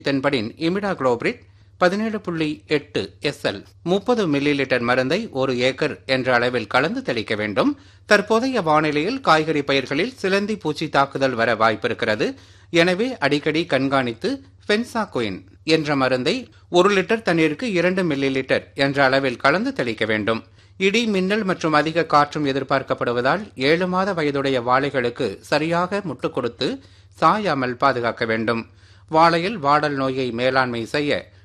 தென்படின் இமிடா குளோபிரிட் பதினேழு புள்ளி எட்டு எஸ்எல் முப்பது மில்லி லிட்டர் மருந்தை ஒரு ஏக்கர் என்ற அளவில் கலந்து தெளிக்க வேண்டும் தற்போதைய வானிலையில் காய்கறி பயிர்களில் சிலந்தி பூச்சி தாக்குதல் வர வாய்ப்பிருக்கிறது எனவே அடிக்கடி கண்காணித்து பென்சாகுயின் என்ற மருந்தை ஒரு லிட்டர் தண்ணீருக்கு இரண்டு மில்லி லிட்டர் என்ற அளவில் கலந்து தெளிக்க வேண்டும் இடி மின்னல் மற்றும் அதிக காற்றும் எதிர்பார்க்கப்படுவதால் ஏழு மாத வயதுடைய வாழைகளுக்கு சரியாக முட்டுக் கொடுத்து சாயாமல் பாதுகாக்க வேண்டும் வாழையில் வாடல் நோயை மேலாண்மை செய்ய